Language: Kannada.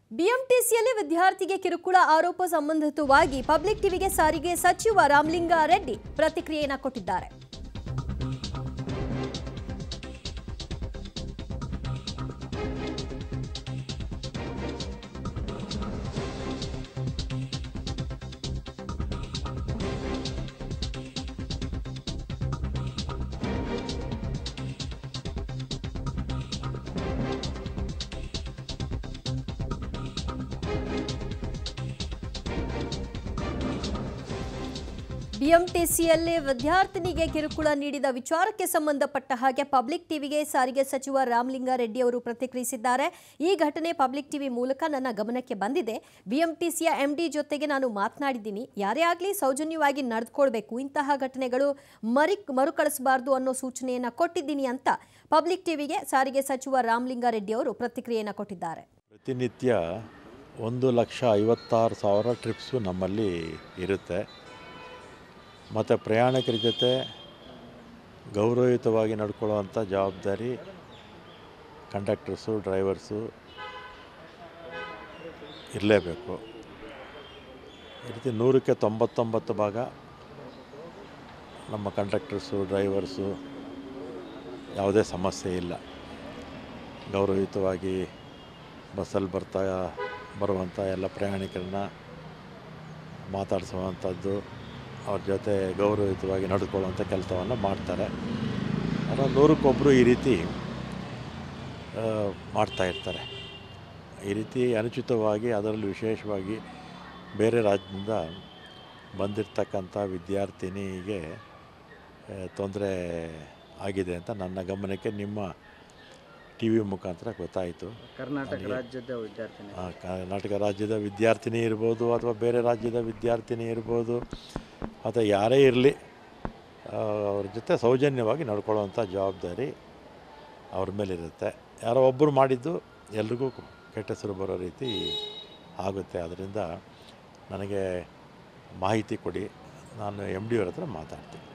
ಬಿಎಂಟಿಸಿಯಲ್ಲಿ ವಿದ್ಯಾರ್ಥಿಗೆ ಕಿರುಕುಳ ಆರೋಪ ಸಂಬಂಧಿತವಾಗಿ ಪಬ್ಲಿಕ್ ಟಿವಿಗೆ ಸಾರಿಗೆ ಸಚಿವ ರಾಮಲಿಂಗಾರೆಡ್ಡಿ ಪ್ರತಿಕ್ರಿಯೆಯನ್ನ ಕೊಟ್ಟಿದ್ದಾರೆ ಬಿಎಂಟಿಸಿಯಲ್ಲಿ ವಿದ್ಯಾರ್ಥಿನಿಗೆ ಕಿರುಕುಳ ನೀಡಿದ ವಿಚಾರಕ್ಕೆ ಸಂಬಂಧಪಟ್ಟ ಹಾಗೆ ಪಬ್ಲಿಕ್ ಟಿವಿಗೆ ಸಾರಿಗೆ ಸಚಿವ ರಾಮಲಿಂಗಾರೆಡ್ಡಿ ಅವರು ಪ್ರತಿಕ್ರಿಯಿಸಿದ್ದಾರೆ ಈ ಘಟನೆ ಪಬ್ಲಿಕ್ ಟಿವಿ ಮೂಲಕ ನನ್ನ ಗಮನಕ್ಕೆ ಬಂದಿದೆ ಬಿಎಂಟಿಸಿಯ ಎಂಡಿ ಜೊತೆಗೆ ನಾನು ಮಾತನಾಡಿದ್ದೀನಿ ಯಾರೇ ಆಗಲಿ ಸೌಜನ್ಯವಾಗಿ ನಡೆದುಕೊಳ್ಬೇಕು ಇಂತಹ ಘಟನೆಗಳು ಮರಿ ಮರುಕಳಿಸಬಾರದು ಅನ್ನೋ ಸೂಚನೆಯನ್ನ ಕೊಟ್ಟಿದ್ದೀನಿ ಅಂತ ಪಬ್ಲಿಕ್ ಟಿವಿಗೆ ಸಾರಿಗೆ ಸಚಿವ ರಾಮಲಿಂಗಾರೆಡ್ಡಿ ಅವರು ಪ್ರತಿಕ್ರಿಯೆಯನ್ನ ಕೊಟ್ಟಿದ್ದಾರೆ ಪ್ರತಿನಿತ್ಯ ಒಂದು ಲಕ್ಷ ಐವತ್ತಾರು ಸಾವಿರ ಟ್ರಿಪ್ಸು ನಮ್ಮಲ್ಲಿ ಇರುತ್ತೆ ಮತ್ತು ಪ್ರಯಾಣಿಕರ ಜೊತೆ ಗೌರವಯುತವಾಗಿ ನಡ್ಕೊಳ್ಳುವಂಥ ಜವಾಬ್ದಾರಿ ಕಂಡಕ್ಟರ್ಸು ಡ್ರೈವರ್ಸು ಇರಲೇಬೇಕು ಈ ರೀತಿ ನೂರಕ್ಕೆ ತೊಂಬತ್ತೊಂಬತ್ತು ಭಾಗ ನಮ್ಮ ಕಂಡಕ್ಟರ್ಸು ಡ್ರೈವರ್ಸು ಯಾವುದೇ ಸಮಸ್ಯೆ ಇಲ್ಲ ಗೌರವಯುತವಾಗಿ ಬಸ್ಸಲ್ಲಿ ಬರ್ತಾ ಬರುವಂಥ ಎಲ್ಲ ಪ್ರಯಾಣಿಕರನ್ನ ಮಾತಾಡಿಸುವಂಥದ್ದು ಅವ್ರ ಜೊತೆ ಗೌರವಯುತವಾಗಿ ನಡೆದುಕೊಳ್ಳುವಂಥ ಕೆಲಸವನ್ನು ಮಾಡ್ತಾರೆ ಅದರ ನೂರಕ್ಕೊಬ್ಬರು ಈ ರೀತಿ ಆ, ಮಾಡ್ತಾ ಇರ್ತಾರೆ ಈ ರೀತಿ ಅನುಚಿತವಾಗಿ ಅದರಲ್ಲೂ ವಿಶೇಷವಾಗಿ ಬೇರೆ ರಾಜ್ಯದಿಂದ ಬಂದಿರತಕ್ಕಂಥ ವಿದ್ಯಾರ್ಥಿನಿಗೆ ತೊಂದರೆ ಆಗಿದೆ ಅಂತ ನನ್ನ ಗಮನಕ್ಕೆ ನಿಮ್ಮ ಟಿ ವಿ ಮುಖಾಂತರ ಗೊತ್ತಾಯಿತು ಕರ್ನಾಟಕ ರಾಜ್ಯದ ವಿದ್ಯಾರ್ಥಿನಿ ಆ, ಕರ್ನಾಟಕ ರಾಜ್ಯದ ವಿದ್ಯಾರ್ಥಿನಿ ಇರ್ಬೋದು ಅಥವಾ ಬೇರೆ ರಾಜ್ಯದ ವಿದ್ಯಾರ್ಥಿನಿ ಇರ್ಬೋದು ಅಥವಾ ಯಾರೇ ಇರಲಿ ಅವ್ರ ಜೊತೆ ಸೌಜನ್ಯವಾಗಿ ನಡ್ಕೊಳ್ಳುವಂಥ ಜವಾಬ್ದಾರಿ ಅವ್ರ ಮೇಲಿರುತ್ತೆ ಯಾರೋ ಒಬ್ಬರು ಮಾಡಿದ್ದು ಎಲ್ರಿಗೂ ಕೆಟ್ಟ ಹೆಸರು ಬರೋ ರೀತಿ ಆಗುತ್ತೆ ಅದರಿಂದ ನನಗೆ ಮಾಹಿತಿ ಕೊಡಿ ನಾನು ಎಮ್ ಡಿ ಅವ್ರ ಹತ್ರ ಮಾತಾಡ್ತೀನಿ